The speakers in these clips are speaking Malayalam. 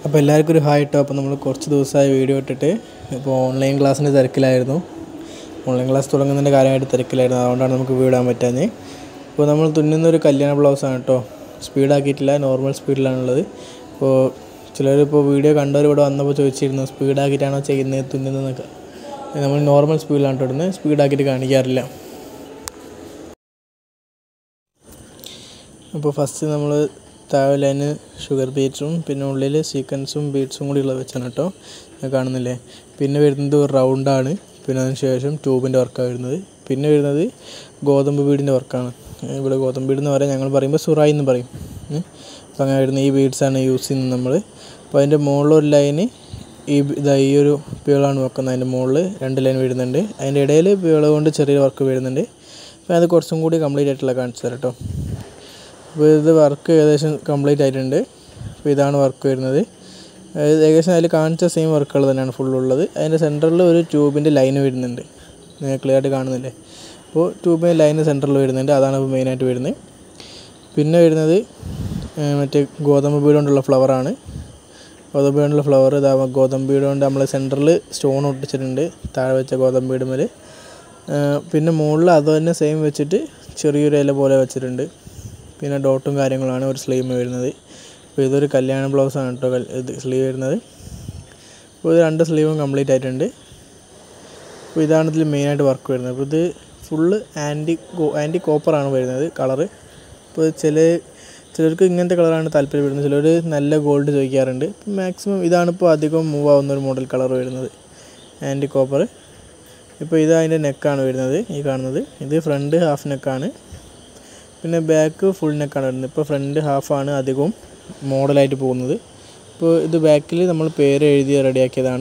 അപ്പോൾ എല്ലാവർക്കും ഒരു ഹായ് ഇട്ടോ അപ്പോൾ നമ്മൾ കുറച്ച് ദിവസമായി വീഡിയോ ഇട്ടിട്ട് ഇപ്പോൾ ഓൺലൈൻ ക്ലാസ്സിൻ്റെ തിരക്കിലായിരുന്നു ഓൺലൈൻ ക്ലാസ് തുടങ്ങുന്നതിൻ്റെ കാര്യമായിട്ട് തിരക്കിലായിരുന്നു അതുകൊണ്ടാണ് നമുക്ക് വീഡിയോ ഇടാൻ പറ്റാഞ്ഞത് ഇപ്പോൾ നമ്മൾ തുന്നുന്ന ഒരു കല്യാണ ബ്ലൗസാണ് കേട്ടോ സ്പീഡാക്കിയിട്ടില്ല നോർമൽ സ്പീഡിലാണുള്ളത് ഇപ്പോൾ ചിലരിപ്പോൾ വീഡിയോ കണ്ടവർ ഇവിടെ വന്നപ്പോൾ ചോദിച്ചിരുന്നു സ്പീഡാക്കിയിട്ടാണോ ചെയ്യുന്നത് തുന്നുന്നതെന്നൊക്കെ നമ്മൾ നോർമൽ സ്പീഡിലാണ് കേട്ടോ ഇടുന്നത് സ്പീഡാക്കിയിട്ട് കാണിക്കാറില്ല അപ്പോൾ ഫസ്റ്റ് നമ്മൾ താഴെ ലൈന് ഷുഗർ ബീറ്റ്സും പിന്നെ ഉള്ളിൽ സീക്വൻസും ബീറ്റ്സും കൂടി ഉള്ളത് വെച്ചാണ് കേട്ടോ ഞാൻ കാണുന്നില്ലേ പിന്നെ വരുന്നത് ഒരു റൗണ്ടാണ് പിന്നെ അതിന് ശേഷം ട്യൂബിൻ്റെ വർക്കാണ് വരുന്നത് പിന്നെ വരുന്നത് ഗോതമ്പ് ബീഡിൻ്റെ വർക്കാണ് ഇവിടെ ഗോതമ്പ് ബീഡ് എന്ന് പറയാൻ ഞങ്ങൾ പറയുമ്പോൾ സുറായി എന്ന് പറയും അപ്പോൾ അങ്ങനെ വരുന്ന ഈ ബീഡ്സാണ് യൂസ് ചെയ്യുന്നത് നമ്മൾ അപ്പോൾ അതിൻ്റെ മുകളിലൊരു ലൈന് ഈ ഇതാ ഈ ഒരു പികളാണ് വെക്കുന്നത് അതിൻ്റെ മുകളിൽ രണ്ട് ലൈൻ വരുന്നുണ്ട് അതിൻ്റെ ഇടയിൽ പികൾ കൊണ്ട് ചെറിയ വർക്ക് വരുന്നുണ്ട് അപ്പോൾ അത് കുറച്ചും കൂടി കംപ്ലീറ്റ് ആയിട്ടുള്ള കാണിച്ചു തരാം കേട്ടോ അപ്പോൾ ഇത് വർക്ക് ഏകദേശം കംപ്ലീറ്റ് ആയിട്ടുണ്ട് അപ്പോൾ ഇതാണ് വർക്ക് വരുന്നത് അതായത് ഏകദേശം അതിൽ കാണിച്ച സെയിം വർക്കുകൾ തന്നെയാണ് ഫുൾ ഉള്ളത് അതിൻ്റെ സെൻറ്ററിൽ ഒരു ട്യൂബിൻ്റെ ലൈന് വരുന്നുണ്ട് നിങ്ങൾ ക്ലിയർ ആയിട്ട് കാണുന്നില്ലേ അപ്പോൾ ട്യൂബിൻ്റെ ലൈന് സെൻറ്ററിൽ വരുന്നുണ്ട് അതാണ് ഇപ്പോൾ മെയിനായിട്ട് വരുന്നത് പിന്നെ വരുന്നത് മറ്റേ ഗോതമ്പ് ബീഡ് കൊണ്ടുള്ള ഫ്ലവറാണ് ഗോതമ്പ് ബീഡ് കൊണ്ടുള്ള ഫ്ലവർ ഇതാ ഗോതമ്പ് ബീഡ് കൊണ്ട് നമ്മൾ സെൻറ്ററിൽ സ്റ്റോൺ ഒട്ടിച്ചിട്ടുണ്ട് താഴെ വെച്ച ഗോതമ്പ് ബീഡ് മേൽ പിന്നെ മുകളിൽ അത് തന്നെ സെയിം വെച്ചിട്ട് ചെറിയൊരു ഇല പോലെ വെച്ചിട്ടുണ്ട് പിന്നെ ഡോട്ടും കാര്യങ്ങളാണ് ഒരു സ്ലീവ് വരുന്നത് അപ്പോൾ ഇതൊരു കല്യാണ ബ്ലൗസാണ് കേട്ടോ ഇത് സ്ലീവ് വരുന്നത് അപ്പോൾ ഇത് രണ്ട് സ്ലീവും കംപ്ലീറ്റ് ആയിട്ടുണ്ട് അപ്പോൾ ഇതാണ് ഇതിൽ മെയിനായിട്ട് വർക്ക് വരുന്നത് അപ്പോൾ ഇത് ഫുള്ള് ആൻറ്റി ആൻറ്റി കോപ്പറാണ് വരുന്നത് കളറ് അപ്പോൾ ചില ചിലർക്ക് ഇങ്ങനത്തെ കളറാണ് താല്പര്യപ്പെടുന്നത് ചിലർ നല്ല ഗോൾഡ് ചോദിക്കാറുണ്ട് മാക്സിമം ഇതാണിപ്പോൾ അധികം മൂവ് ആവുന്ന ഒരു മോഡൽ കളർ വരുന്നത് ആൻറ്റി കോപ്പർ ഇപ്പോൾ ഇത് അതിൻ്റെ നെക്കാണ് വരുന്നത് ഈ കാണുന്നത് ഇത് ഫ്രണ്ട് ഹാഫ് നെക്കാണ് പിന്നെ ബാക്ക് ഫുൾ നെക്കാണ് വരുന്നത് ഇപ്പോൾ ഫ്രണ്ട് ഹാഫാണ് അധികവും മോഡലായിട്ട് പോകുന്നത് ഇപ്പോൾ ഇത് ബാക്കിൽ നമ്മൾ പേര് എഴുതി റെഡിയാക്കിയതാണ്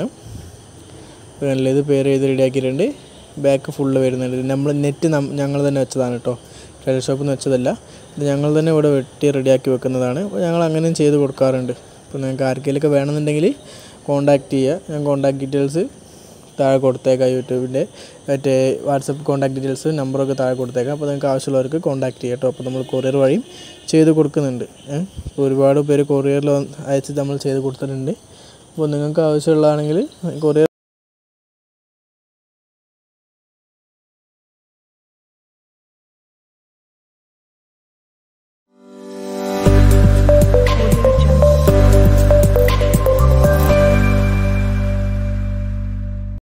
പിന്നെ ഇത് പേര് എഴുതി റെഡിയാക്കിയിട്ടുണ്ട് ബാക്ക് ഫുള്ള് വരുന്നുണ്ട് നമ്മൾ നെറ്റ് ഞങ്ങൾ തന്നെ വെച്ചതാണ് കേട്ടോ ടൈലർ ഷോപ്പിൽ നിന്ന് വെച്ചതല്ല ഇത് ഞങ്ങൾ തന്നെ ഇവിടെ വെട്ടി റെഡിയാക്കി വെക്കുന്നതാണ് അപ്പോൾ ഞങ്ങൾ അങ്ങനെയും ചെയ്ത് കൊടുക്കാറുണ്ട് ഇപ്പോൾ നിങ്ങൾക്ക് ആർക്കെങ്കിലുമൊക്കെ വേണമെന്നുണ്ടെങ്കിൽ കോൺടാക്റ്റ് ചെയ്യുക ഞാൻ കോൺടാക്ട് ഡീറ്റെയിൽസ് താഴെ കൊടുത്തേക്കാം യൂട്യൂബിൻ്റെ മറ്റേ വാട്സപ്പ് കോൺടാക്ട് ഡീറ്റെയിൽസ് നമ്പറൊക്കെ താഴെ കൊടുത്തേക്കാം അപ്പോൾ നിങ്ങൾക്ക് ആവശ്യമുള്ളവർക്ക് കോൺടാക്ട് ചെയ്യാം കേട്ടോ അപ്പോൾ നമ്മൾ കൊറിയർ വഴിയും ചെയ്ത് കൊടുക്കുന്നുണ്ട് ഇപ്പോൾ ഒരുപാട് പേര് കൊറിയറിൽ അയച്ച് നമ്മൾ ചെയ്ത് കൊടുത്തിട്ടുണ്ട് അപ്പോൾ നിങ്ങൾക്ക് ആവശ്യമുള്ളതാണെങ്കിൽ കൊറിയർ